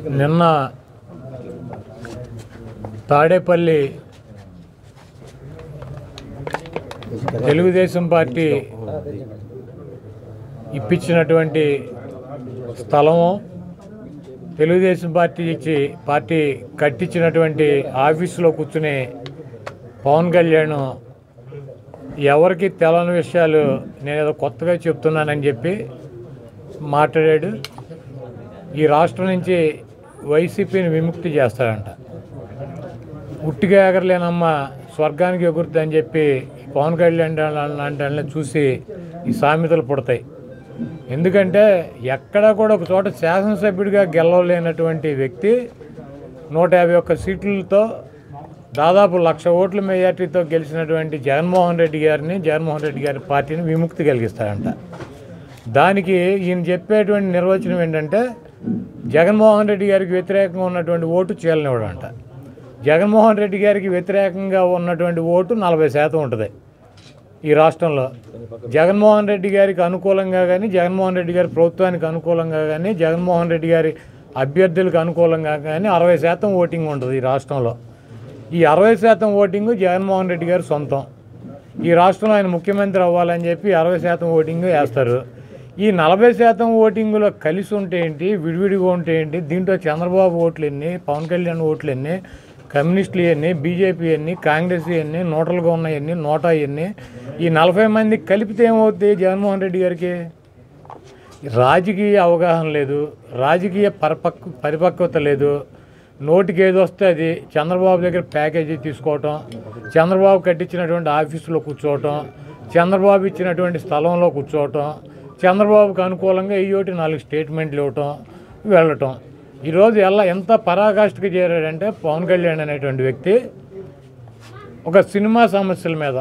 నిన్న తాడేపల్లి తెలుగుదేశం పార్టీ ఇప్పించినటువంటి స్థలము తెలుగుదేశం పార్టీ ఇచ్చి పార్టీ కట్టించినటువంటి ఆఫీసులో కూర్చుని పవన్ కళ్యాణ్ ఎవరికి తెలని విషయాలు నేను ఏదో కొత్తగా చెప్తున్నానని చెప్పి మాట్లాడాడు ఈ రాష్ట్రం నుంచి వైసీపీని విముక్తి చేస్తాడంట ఉట్టిగా ఎగరలేనమ్మ స్వర్గానికి ఎగురుద్ది అని చెప్పి పవన్ కళ్యాణ్ లాంటి వాళ్ళని చూసి ఈ సామెతలు పుడతాయి ఎందుకంటే ఎక్కడా కూడా ఒక చోట శాసనసభ్యుడిగా గెలవలేనటువంటి వ్యక్తి నూట యాభై ఒక్క సీట్లతో దాదాపు లక్ష ఓట్ల మెజార్టీతో గెలిచినటువంటి జగన్మోహన్ రెడ్డి గారిని జగన్మోహన్ రెడ్డి గారి పార్టీని విముక్తి కలిగిస్తాడంట దానికి ఈయన చెప్పేటువంటి నిర్వచనం ఏంటంటే జగన్మోహన్ రెడ్డి గారికి వ్యతిరేకంగా ఉన్నటువంటి ఓటు చీలనివ్వడంట జగన్మోహన్ రెడ్డి గారికి వ్యతిరేకంగా ఉన్నటువంటి ఓటు నలభై శాతం ఉంటుంది ఈ రాష్ట్రంలో జగన్మోహన్ రెడ్డి గారికి అనుకూలంగా కానీ జగన్మోహన్ రెడ్డి గారి ప్రభుత్వానికి అనుకూలంగా కానీ జగన్మోహన్ రెడ్డి గారి అభ్యర్థులకు అనుకూలంగా కానీ అరవై శాతం ఓటింగ్ ఉంటుంది ఈ రాష్ట్రంలో ఈ అరవై శాతం ఓటింగ్ జగన్మోహన్ రెడ్డి గారి సొంతం ఈ రాష్ట్రంలో ఆయన ముఖ్యమంత్రి అవ్వాలని చెప్పి అరవై శాతం ఓటింగ్ వేస్తారు ఈ నలభై శాతం ఓటింగ్లో కలిసి ఉంటే ఏంటి విడివిడిగా ఉంటే ఏంటి దీంట్లో చంద్రబాబు ఓట్లు ఎన్ని పవన్ కళ్యాణ్ ఓట్లు ఎన్ని కమ్యూనిస్టులు ఎన్ని బీజేపీ ఎన్ని కాంగ్రెస్ ఎన్ని నోటలుగా ఉన్నాయి ఎన్ని నోటా ఎన్ని ఈ నలభై మంది కలిపితే ఏమవుతుంది జగన్మోహన్ రెడ్డి గారికి రాజకీయ అవగాహన లేదు రాజకీయ పరిపక్వ పరిపక్వత లేదు నోటికి ఏది వస్తే అది చంద్రబాబు దగ్గర ప్యాకేజీ తీసుకోవటం చంద్రబాబు కట్టించినటువంటి ఆఫీసులో కూర్చోవటం చంద్రబాబు ఇచ్చినటువంటి స్థలంలో కూర్చోవటం చంద్రబాబుకు అనుకూలంగా ఈ ఒకటి నాలుగు స్టేట్మెంట్లు ఇవ్వటం వెళ్ళటం ఈరోజు ఎలా ఎంత పరాకాష్ఠకి చేరాడంటే పవన్ కళ్యాణ్ అనేటువంటి వ్యక్తి ఒక సినిమా సమస్యల మీద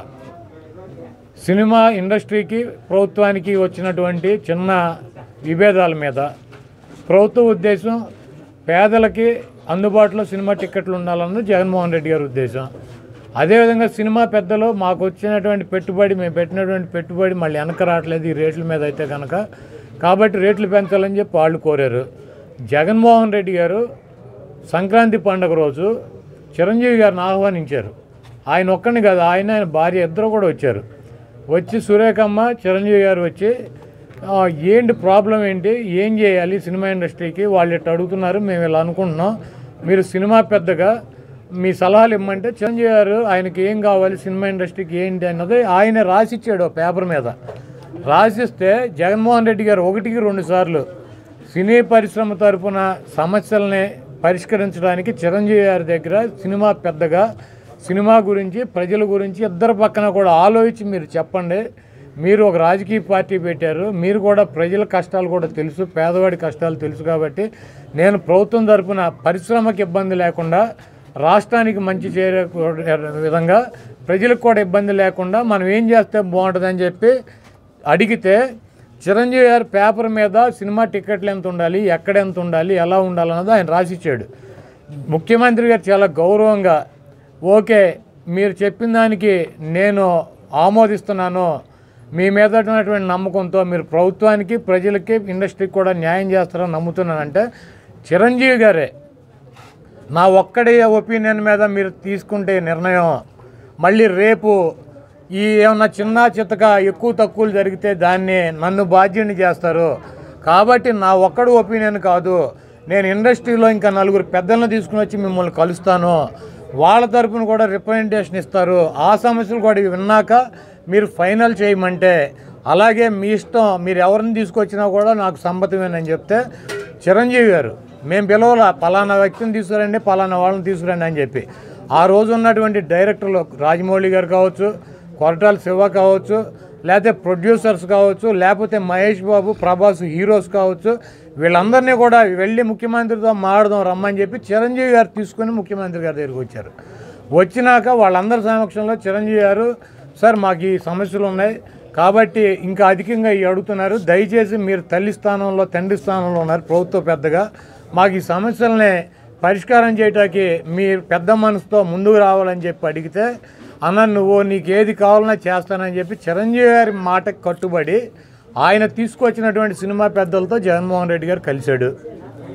సినిమా ఇండస్ట్రీకి ప్రభుత్వానికి వచ్చినటువంటి చిన్న విభేదాల మీద ప్రభుత్వ ఉద్దేశం పేదలకి అందుబాటులో సినిమా టిక్కెట్లు ఉండాలన్నది జగన్మోహన్ రెడ్డి గారి ఉద్దేశం అదేవిధంగా సినిమా పెద్దలు మాకు వచ్చినటువంటి పెట్టుబడి మేము పెట్టినటువంటి పెట్టుబడి మళ్ళీ వెనక రావట్లేదు ఈ రేట్ల మీద అయితే కనుక కాబట్టి రేట్లు పెంచాలని చెప్పి వాళ్ళు కోరారు జగన్మోహన్ రెడ్డి గారు సంక్రాంతి పండుగ రోజు చిరంజీవి గారిని ఆహ్వానించారు ఆయన ఒక్కడిని కాదు ఆయన ఆయన భార్య ఇద్దరు కూడా వచ్చారు వచ్చి సురేఖమ్మ చిరంజీవి గారు వచ్చి "ఆ, ఏంటి ప్రాబ్లం ఏంటి ఏం చేయాలి సినిమా ఇండస్ట్రీకి వాళ్ళు ఇట్లా అడుగుతున్నారు మేము ఇలా అనుకుంటున్నాం మీరు సినిమా పెద్దగా మీ సలహాలు ఇమ్మంటే చిరంజీవి గారు ఆయనకి ఏం కావాలి సినిమా ఇండస్ట్రీకి ఏంటి అన్నది ఆయన రాసిచ్చాడు ఆ పేపర్ మీద రాసిస్తే జగన్మోహన్ రెడ్డి గారు ఒకటికి రెండు సార్లు సినీ పరిశ్రమ తరపున సమస్యల్ని పరిష్కరించడానికి చిరంజీవి గారి దగ్గర సినిమా పెద్దగా సినిమా గురించి ప్రజల గురించి ఇద్దరు పక్కన కూడా ఆలోచించి మీరు చెప్పండి మీరు ఒక రాజకీయ పార్టీ పెట్టారు మీరు కూడా ప్రజల కష్టాలు కూడా తెలుసు పేదవాడి కష్టాలు తెలుసు కాబట్టి నేను ప్రభుత్వం తరపున పరిశ్రమకి ఇబ్బంది లేకుండా రాష్ట్రానికి మంచి చేరే విధంగా ప్రజలకు కూడా ఇబ్బంది లేకుండా మనం ఏం చేస్తే బాగుంటుందని చెప్పి అడిగితే చిరంజీవి గారి పేపర్ మీద సినిమా టికెట్లు ఎంత ఉండాలి ఎక్కడ ఎంత ఉండాలి ఎలా ఉండాలన్నది ఆయన రాసిచ్చాడు ముఖ్యమంత్రి గారు చాలా గౌరవంగా ఓకే మీరు చెప్పిన దానికి నేను ఆమోదిస్తున్నాను మీ మీద ఉన్నటువంటి నమ్మకంతో మీరు ప్రభుత్వానికి ప్రజలకి ఇండస్ట్రీకి కూడా న్యాయం చేస్తారని నమ్ముతున్నానంటే చిరంజీవి గారే నా ఒక్కడి ఒపీనియన్ మీద మీరు తీసుకుంటే నిర్ణయం మళ్ళీ రేపు ఈ ఏమన్నా చిన్న చిత్తక ఎక్కువ తక్కువలు జరిగితే దాన్ని నన్ను బాధ్యుని చేస్తారు కాబట్టి నా ఒక్కడు ఒపీనియన్ కాదు నేను ఇండస్ట్రీలో ఇంకా నలుగురు పెద్దలను తీసుకుని వచ్చి మిమ్మల్ని కలుస్తాను వాళ్ళ తరపున కూడా రిప్రజెంటేషన్ ఇస్తారు ఆ సమస్యలు కూడా విన్నాక మీరు ఫైనల్ చేయమంటే అలాగే మీ ఇష్టం మీరు ఎవరిని తీసుకొచ్చినా కూడా నాకు సమ్మతమేనని చెప్తే చిరంజీవి గారు మేము పిలవాల పలానా వ్యక్తిని తీసుకురండి పలానా వాళ్ళని తీసుకురండి అని చెప్పి ఆ రోజు ఉన్నటువంటి డైరెక్టర్లు రాజమౌళి గారు కావచ్చు కొరటాల శివ కావచ్చు లేకపోతే ప్రొడ్యూసర్స్ కావచ్చు లేకపోతే మహేష్ బాబు ప్రభాస్ హీరోస్ కావచ్చు వీళ్ళందరినీ కూడా వెళ్ళి ముఖ్యమంత్రితో మాడదాం రమ్మని చెప్పి చిరంజీవి గారు తీసుకొని ముఖ్యమంత్రి గారి దగ్గరికి వచ్చారు వచ్చినాక వాళ్ళందరి సమక్షంలో చిరంజీవి గారు సార్ మాకు ఈ సమస్యలు ఉన్నాయి కాబట్టి ఇంకా అధికంగా ఇవి అడుగుతున్నారు దయచేసి మీరు తల్లి స్థానంలో తండ్రి స్థానంలో ఉన్నారు ప్రభుత్వ పెద్దగా మాకు ఈ సమస్యల్ని పరిష్కారం చేయటానికి మీ పెద్ద మనసుతో ముందుకు రావాలని చెప్పి అడిగితే అన్న నువ్వు నీకు ఏది కావాలన్నా చేస్తానని చెప్పి చిరంజీవి గారి మాటకు కట్టుబడి ఆయన తీసుకొచ్చినటువంటి సినిమా పెద్దలతో జగన్మోహన్ రెడ్డి గారు కలిశాడు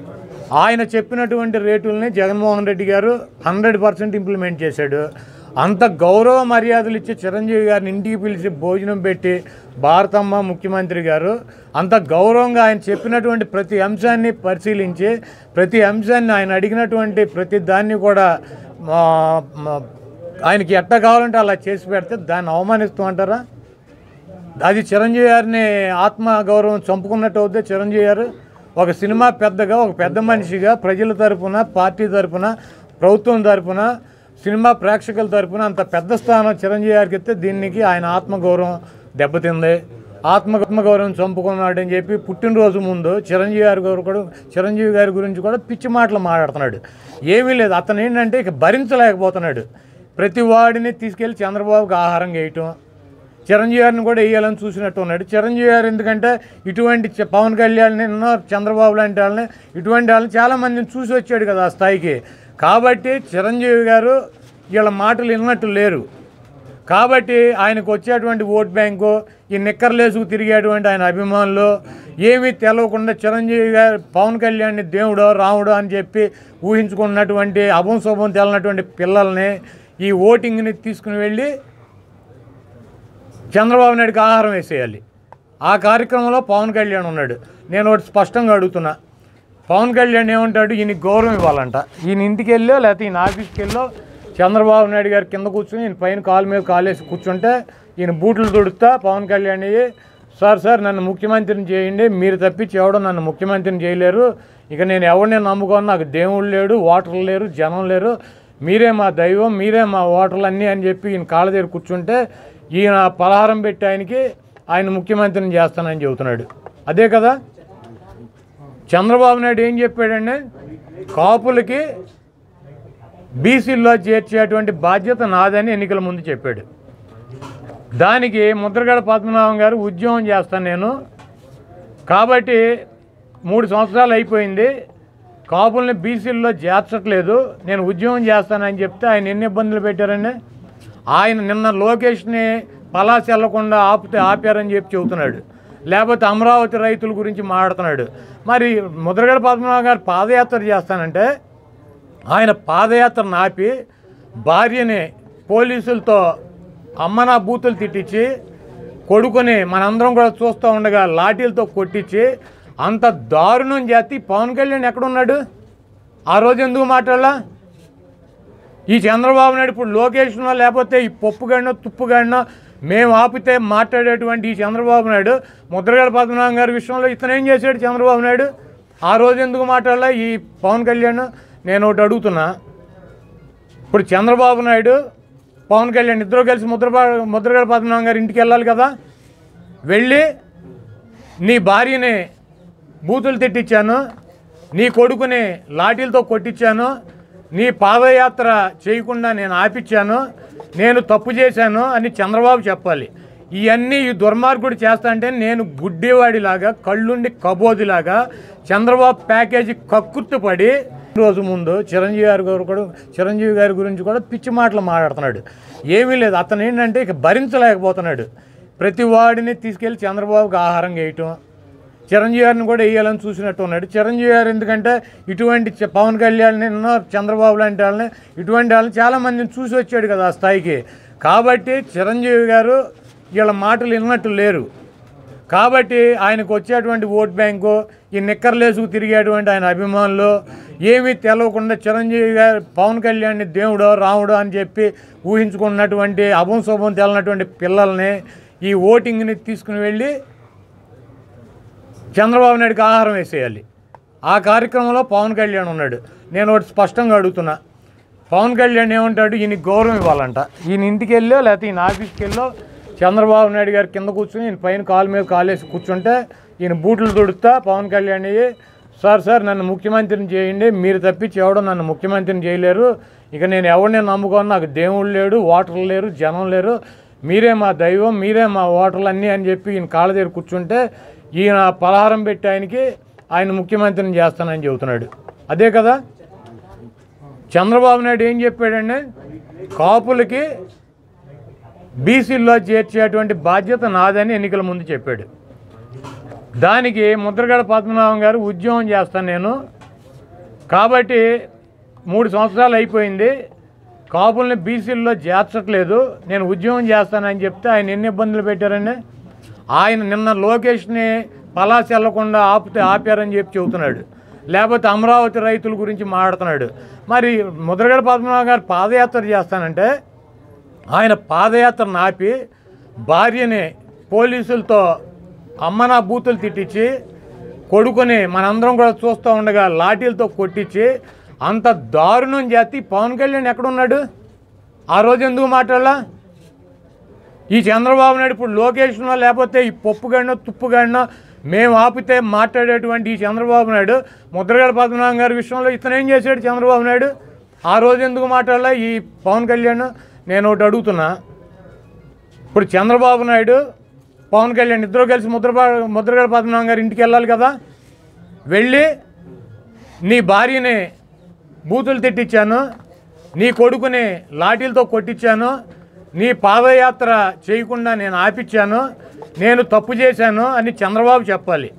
ఆయన చెప్పినటువంటి రేటుల్ని జగన్మోహన్ రెడ్డి గారు హండ్రెడ్ పర్సెంట్ ఇంప్లిమెంట్ చేశాడు అంత గౌరవ మర్యాదలు ఇచ్చి చిరంజీవి గారిని ఇంటికి పిలిచి భోజనం పెట్టి భారతమ్మ ముఖ్యమంత్రి గారు అంత గౌరవంగా ఆయన చెప్పినటువంటి ప్రతి అంశాన్ని పరిశీలించి ప్రతి అంశాన్ని ఆయన అడిగినటువంటి ప్రతి దాన్ని కూడా ఆ, మ- ఆయనకి ఎట్ట కావాలంటే అలా చేసి పెడితే దాన్ని అవమానిస్తూ అంటారా అది చిరంజీవి గారిని ఆత్మ గౌరవం చంపుకున్నట్టు అవుద్ది చిరంజీవి గారు ఒక సినిమా పెద్దగా ఒక పెద్ద మనిషిగా ప్రజల తరపున పార్టీ తరపున ప్రభుత్వం తరపున సినిమా ప్రేక్షకుల తరపున అంత పెద్ద స్థానం చిరంజీవి గారికి ఇస్తే దీనికి ఆయన ఆత్మగౌరవం దెబ్బతింది ఆత్మ ఆత్మగౌరవం చంపుకున్నాడు అని చెప్పి పుట్టినరోజు ముందు చిరంజీవి గారి గారు కూడా చిరంజీవి గారి గురించి కూడా పిచ్చి మాటలు మాట్లాడుతున్నాడు ఏమీ లేదు అతను ఏంటంటే ఇక భరించలేకపోతున్నాడు ప్రతి వాడిని తీసుకెళ్ళి చంద్రబాబుకి ఆహారం వేయటం చిరంజీవి గారిని కూడా వేయాలని చూసినట్టు ఉన్నాడు చిరంజీవి గారు ఎందుకంటే ఇటువంటి చ- పవన్ కళ్యాణ్ ఎన్నో చంద్రబాబు లాంటి వాళ్ళని ఇటువంటి వాళ్ళని చాలామందిని చూసి వచ్చాడు కదా ఆ స్థాయికి కాబట్టి చిరంజీవి గారు వీళ్ళ మాటలు విన్నట్టు లేరు కాబట్టి ఆయనకు వచ్చేటువంటి ఓట్ బ్యాంకు ఈ నిక్కర్లేసుకు తిరిగేటువంటి ఆయన అభిమానులు ఏమీ తెలవకుండా చిరంజీవి గారు పవన్ కళ్యాణ్ని దేవుడో రాముడో అని చెప్పి ఊహించుకున్నటువంటి అభం శుభం తెలనటువంటి పిల్లల్ని ఈ ఓటింగ్ని తీసుకుని వెళ్ళి చంద్రబాబు నాయుడుకి ఆహారం వేసేయాలి ఆ కార్యక్రమంలో పవన్ కళ్యాణ్ ఉన్నాడు నేను ఒకటి స్పష్టంగా అడుగుతున్నా పవన్ కళ్యాణ్ ఏమంటాడు ఈయన గౌరవం ఇవ్వాలంట ఈయన ఇంటికి వెళ్ళో లేకపోతే ఈయన ఆఫీస్కి వెళ్ళో చంద్రబాబు నాయుడు గారి కింద కూర్చుని ఈయన పైన కాలు మీద కాలేసి కూర్చుంటే ఈయన బూట్లు తుడుతా పవన్ కళ్యాణ్ అయ్యి సార్ సార్ నన్ను ముఖ్యమంత్రిని చేయండి మీరు తప్పించి ఎవడో నన్ను ముఖ్యమంత్రిని చేయలేరు ఇక నేను ఎవరిని నమ్ముకోను నాకు దేవుడు లేడు ఓటర్లు లేరు జనం లేరు మీరే మా దైవం మీరే మా ఓటర్లు అన్నీ అని చెప్పి ఈయన కాళ్ళ దగ్గర కూర్చుంటే ఈయన పలహారం పెట్టి ఆయనకి ఆయన ముఖ్యమంత్రిని చేస్తానని చెబుతున్నాడు అదే కదా చంద్రబాబు నాయుడు ఏం చెప్పాడంటే కాపులకి బీసీల్లో చేర్చేటువంటి బాధ్యత నాదని ఎన్నికల ముందు చెప్పాడు దానికి ముద్రగడ పద్మనాభం గారు ఉద్యోగం చేస్తాను నేను కాబట్టి మూడు సంవత్సరాలు అయిపోయింది కాపుల్ని బీసీల్లో చేర్చట్లేదు నేను ఉద్యోగం చేస్తానని చెప్తే ఆయన ఎన్ని ఇబ్బందులు పెట్టారండి ఆయన నిన్న లోకేష్ని పలాసి వెళ్లకుండా ఆపితే ఆపారని చెప్పి చెబుతున్నాడు లేకపోతే అమరావతి రైతుల గురించి మాట్లాడుతున్నాడు మరి ముద్రగడ పద్మనాభం గారు పాదయాత్ర చేస్తానంటే ఆయన పాదయాత్ర నాపి భార్యని పోలీసులతో అమ్మనా బూతులు తిట్టించి కొడుకుని మనందరం కూడా చూస్తూ ఉండగా లాఠీలతో కొట్టించి అంత దారుణం చేతి పవన్ కళ్యాణ్ ఎక్కడున్నాడు ఆ రోజు ఎందుకు మాట్లాడలా ఈ చంద్రబాబు నాయుడు ఇప్పుడు లోకేష్నో లేకపోతే ఈ పప్పుగాడినో తుప్పుగాడినో మేము ఆపితే మాట్లాడేటువంటి ఈ చంద్రబాబు నాయుడు ముద్రగడ పద్మనాభం గారి విషయంలో ఇతను ఏం చేశాడు చంద్రబాబు నాయుడు ఆ రోజు ఎందుకు మాట్లాడలా ఈ పవన్ కళ్యాణ్ నేను ఒకటి అడుగుతున్నా ఇప్పుడు చంద్రబాబు నాయుడు పవన్ కళ్యాణ్ ఇద్దరు కలిసి ముద్ర ముద్రగడ పద్మనాభం గారి ఇంటికి వెళ్ళాలి కదా వెళ్ళి నీ భార్యని బూతులు తిట్టించాను నీ కొడుకుని లాఠీలతో కొట్టించాను నీ పాదయాత్ర చేయకుండా నేను ఆపిచ్చాను నేను తప్పు చేశాను అని చంద్రబాబు చెప్పాలి ఇవన్నీ ఈ దుర్మార్గుడు చేస్తా అంటే నేను గుడ్డివాడిలాగా కళ్ళుండి కబోదిలాగా చంద్రబాబు ప్యాకేజీ కక్కుర్తుపడి రోజు ముందు చిరంజీవి గారి గారు కూడా చిరంజీవి గారి గురించి కూడా పిచ్చి మాటలు మాట్లాడుతున్నాడు ఏమీ లేదు అతను ఏంటంటే ఇక భరించలేకపోతున్నాడు ప్రతి వాడిని తీసుకెళ్ళి చంద్రబాబుకి ఆహారం వేయటం చిరంజీవి గారిని కూడా వేయాలని చూసినట్టు ఉన్నాడు చిరంజీవి గారు ఎందుకంటే ఇటువంటి చ- పవన్ కళ్యాణ్ ఎన్నో చంద్రబాబు లాంటి వాళ్ళని ఇటువంటి వాళ్ళని చాలామందిని చూసి వచ్చాడు కదా ఆ స్థాయికి కాబట్టి చిరంజీవి గారు వీళ్ళ మాటలు విన్నట్టు లేరు కాబట్టి ఆయనకు వచ్చేటువంటి ఓట్ బ్యాంకు ఈ నిక్కర్లేసుకు తిరిగేటువంటి ఆయన అభిమానులు ఏమీ తెలవకుండా చిరంజీవి గారు పవన్ కళ్యాణ్ని దేవుడో రాముడో అని చెప్పి ఊహించుకున్నటువంటి అభం శుభం తెలనటువంటి పిల్లల్ని ఈ ఓటింగ్ని తీసుకుని వెళ్ళి చంద్రబాబు నాయుడుకి ఆహారం వేసేయాలి ఆ కార్యక్రమంలో పవన్ కళ్యాణ్ ఉన్నాడు నేను ఒకటి స్పష్టంగా అడుగుతున్నా పవన్ కళ్యాణ్ ఏమంటాడు ఈయన గౌరవం ఇవ్వాలంట ఈయన ఇంటికి వెళ్ళో లేకపోతే ఈయన ఆఫీస్కి వెళ్ళో చంద్రబాబు నాయుడు గారి కింద కూర్చుని ఈయన పైన కాలు మీద కాలేసి కూర్చుంటే ఈయన బూట్లు తుడుతా పవన్ కళ్యాణ్ అయ్యి సార్ సార్ నన్ను ముఖ్యమంత్రిని చేయండి మీరు తప్పించి ఎవడో నన్ను ముఖ్యమంత్రిని చేయలేరు ఇక నేను ఎవరిని నమ్ముకోను నాకు దేవుడు లేడు ఓటర్లు లేరు జనం లేరు మీరే మా దైవం మీరే మా ఓటర్లు అన్నీ అని చెప్పి ఈయన కాళ్ళ దగ్గర కూర్చుంటే ఈయన పలహారం పెట్టి ఆయనకి ఆయన ముఖ్యమంత్రిని చేస్తానని చెబుతున్నాడు అదే కదా చంద్రబాబు నాయుడు ఏం చెప్పాడంటే కాపులకి బీసీల్లో చేర్చేటువంటి బాధ్యత నాదని ఎన్నికల ముందు చెప్పాడు దానికి ముద్రగడ పద్మనాభం గారు ఉద్యోగం చేస్తాను నేను కాబట్టి మూడు సంవత్సరాలు అయిపోయింది కాపుల్ని బీసీల్లో చేర్చట్లేదు నేను ఉద్యమం చేస్తానని చెప్తే ఆయన ఎన్ని ఇబ్బందులు పెట్టారండి ఆయన నిన్న లోకేష్ని పలాసి వెళ్లకుండా ఆపితే ఆపారని చెప్పి చెబుతున్నాడు లేకపోతే అమరావతి రైతుల గురించి మాట్లాడుతున్నాడు మరి ముద్రగడ పద్మనాభ గారు పాదయాత్ర చేస్తానంటే ఆయన పాదయాత్రను ఆపి భార్యని పోలీసులతో అమ్మ నా బూతులు తిట్టించి కొడుకుని మనందరం కూడా చూస్తూ ఉండగా లాఠీలతో కొట్టించి అంత దారుణం చేతి పవన్ కళ్యాణ్ ఎక్కడున్నాడు ఆ రోజు ఎందుకు మాట్లాడలా ఈ చంద్రబాబు నాయుడు ఇప్పుడు లోకేష్నో లేకపోతే ఈ పప్పుగాడినో తుప్పుగాడినో మేము ఆపితే మాట్లాడేటువంటి ఈ చంద్రబాబు నాయుడు ముద్రగడ పద్మనాభం గారి విషయంలో ఇతను ఏం చేశాడు చంద్రబాబు నాయుడు ఆ రోజు ఎందుకు మాట్లాడలా ఈ పవన్ కళ్యాణ్ నేను ఒకటి అడుగుతున్నా ఇప్పుడు చంద్రబాబు నాయుడు పవన్ కళ్యాణ్ ఇద్దరు కలిసి ముద్ర ముద్రగడ పద్మనాభం గారి ఇంటికి వెళ్ళాలి కదా వెళ్ళి నీ భార్యని బూతులు తిట్టించాను నీ కొడుకుని లాఠీలతో కొట్టించాను నీ పాదయాత్ర చేయకుండా నేను ఆపిచ్చాను నేను తప్పు చేశాను అని చంద్రబాబు చెప్పాలి